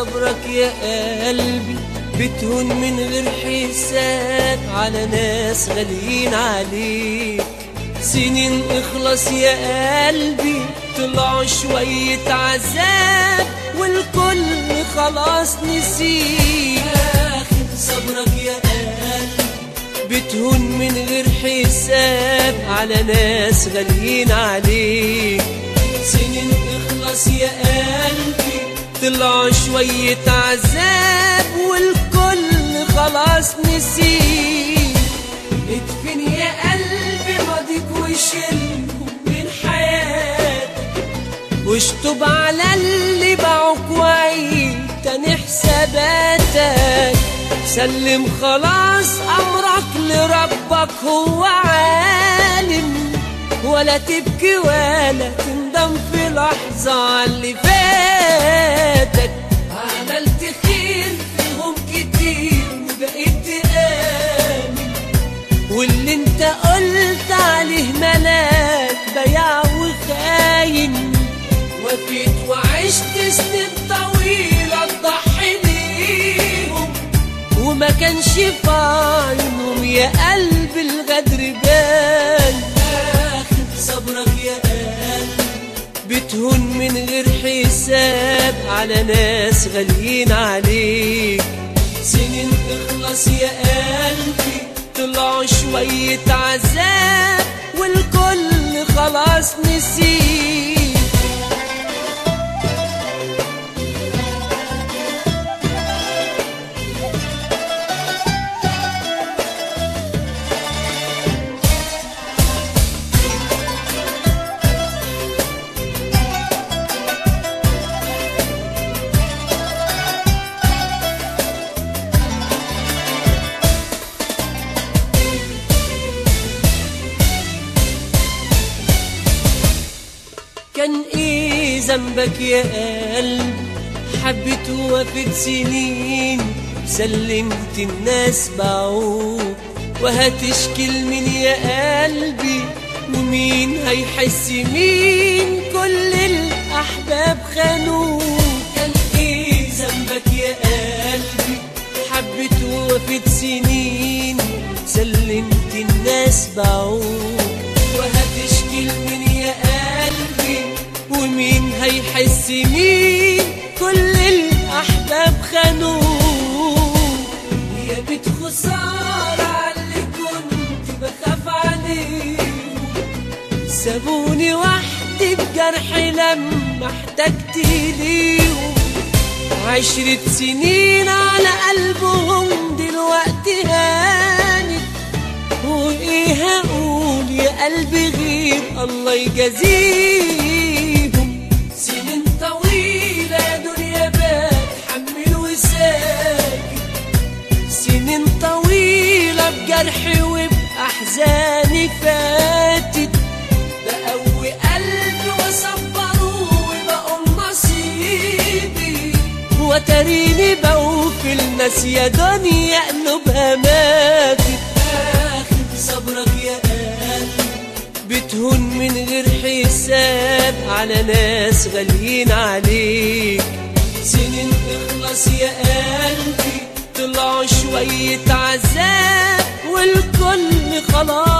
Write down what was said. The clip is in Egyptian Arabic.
صبرك يا قلبي بتهون من غير حساب على ناس غاليين عليك سنين اخلص يا قلبي طلعوا شوية عذاب والكل خلاص نسيك آخر صبرك يا قلبي بتهون من غير حساب على ناس غاليين عليك سنين اخلص يا قلبي طلعوا شوية عذاب والكل خلاص نسيك ادفن يا قلبي ماضيك وشيلهم من حياتك واشطب على اللي باعوك وعيد تاني حساباتك سلم خلاص امرك لربك هو عالم ولا تبكي ولا تندم في لحظة على اللي فاتك عملت خير فيهم كتير وبقيت تآمن واللي انت قلت عليه ملاك بياع وخاين وفيت وعشت سنين طويلة تضحي بيهم وما كانش في عينهم يا قلب الغدر بان آخر صبرك يا قلب بتهون من غير حساب على ناس غاليين عليك سنين تخلص يا قلبي طلعوا شوية عذاب والكل خلاص نسيك كان ايه ذنبك يا قلب حبيت وفت سنين سلمت الناس باعوك وهتشكي لمين يا قلبي ومين هيحس مين كل الاحباب خانوك كان ايه ذنبك يا قلبي حبيت وفت سنين سلمت الناس باعوك وهتشكي لمين يا قلبي ومين هيحس مين كل الأحباب خانوك يا بيت خسارة عاللي كنت بخاف عليهم سابوني وحدي بجرحي لما احتجت ليهم عشرة سنين على قلبهم دلوقتي هانت وايه هقول يا قلبي غير الله يجازيهم سنين طويلة يا دنيا بتحمل وساكت سنين طويلة بجرحي وبأحزاني فاتت بقوي قلبي وصبره وبقول نصيبي وتريني بوفي الناس يا دنيا قلوبها ماتت آخر صبرك يا قلبي بتهون من غير حساب على ناس غاليين عليك سنين تخلص يا قلبي طلعوا شوية عذاب والكل خلاص